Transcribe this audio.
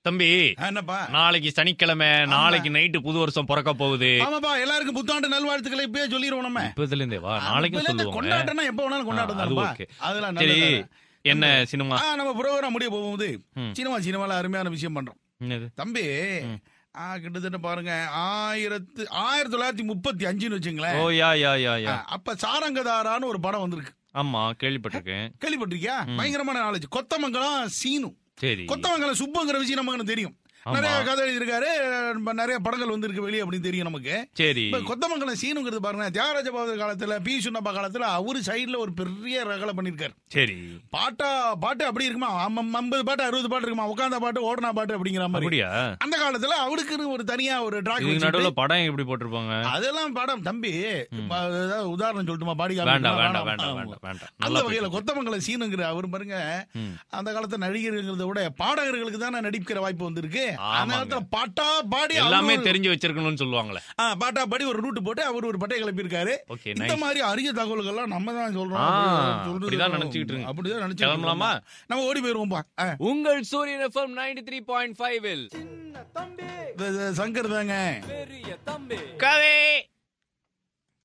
தம்பி என்னப்பா நாளைக்கு சனிக்கிழமை நாளைக்கு நைட்டு புது வருஷம் பிறக்க போகுது ஆமாப்பா எல்லாருக்கும் புத்தாண்டு நல்வாழ்த்துக்களை இப்பயே சொல்லிடுவோம் நம்ம இப்பதுல இருந்தே வா நாளைக்கும் இப்பல இருந்து சொல்லுவோம் கொண்டாட்டம்னா எப்ப வேணாலும் கொண்டாட்டம் அது தானப்பா. ஓகே அதெல்லாம் சரி நல்லது என்ன சினிமா ஆ நம்ம ப்ரோக்ராம் முடிய போகும்போது ம். சினிமா சினிமால அருமையான விஷயம் பண்றோம் என்னது தம்பி ஆ, கிட்டத்தட்ட பாருங்க ஆயிரத்து ஆயிரத்தி தொள்ளாயிரத்தி முப்பத்தி அஞ்சுன்னு வச்சுங்களேன் ஓ யா யா யா யா ஆ, அப்ப சாரங்கதாரான்னு ஒரு படம் வந்திருக்கு ஆமா கேள்விப்பட்டிருக்கேன் கேள்விப்பட்டிருக்கியா பயங்கரமான நாலேஜ் கொத்தமங்கலம் சீனு சரி கொத்தமங்கலம் சுப்புங்கிற விஷயம் நமக்கு தெரியும் ஆமா. நிறைய கதை எழுதியிருக்காரு நம்ம நிறைய படங்கள் வந்திருக்கு வெளியே அப்படின்னு தெரியும் நமக்கு சரி இப்ப கொத்தமங்கலம் சீனுங்கிறது பாருங்க தியாகராஜ பாபு காலத்துல பி சுண்ணப்பா காலத்துல அவரு சைடுல ஒரு பெரிய ரகலை பண்ணிருக்காரு சரி பாட்டா பாட்டு அப்படி இருக்குமா அம்~ ஐம்பது பாட்டு அறுபது பாட்டு இருக்குமா உட்காந்த பாட்டு ஓடனா பாட்டு அப்படிங்கிற மாதிரி அப்படியா அந்த காலத்துல அவருக்குன்னு ஒரு தனியா ஒரு இதுக்கு நடுவுல ட்ராக் படம் எப்படி போட்டிருப்பாங்க அதெல்லாம் படம் தம்பி இப்ப ஏதாவது உதாரணம் சொல்லட்டுமா பாடி வேண்டாம் வேண்டாம் வேண்டாம் வேண்டாம் வேண்டாம் அந்த நல்லா வகையில போயிட்டு கொத்தமங்கலம் சீனுங்கிற அவர் பாருங்க ம். அந்த காலத்து நடிகர்கள்த விட பாடகர்களுக்கு தானே நடிக்கிற வாய்ப்பு வந்திருக்கு அந்த ஆமாங்க. காலத்துல பாட்டா பாடி எல்லாமே அவரு ஒரு- தெரிஞ்சு வச்சிருக்கணும்னு சொல்லுவாங்களே ஆ, பாட்டா பாடி ஒரு ரூட் போட்டு அவர் ஒரு பட்டையை கிளப்பியிருக்காரு ஓகே இந்த நைஸ் மாதிரி அரிய தகவல்கள்லாம் நம்ம தான் சொல்றோம் ஆ, சொல்றது- அப்படிதான் நினைச்சுக்கிட்டு இருங்க. அப்படிதான் நினைச்சுக்கிட்டு கிளம்பலாமா? இருக்கோம். நம்ம ஓடி போயிருவோம்பா ஆ, உங்கள் Suryan FM ninety three point five இது- இது சங்கர் தாங்க பெரிய தம்பி கவே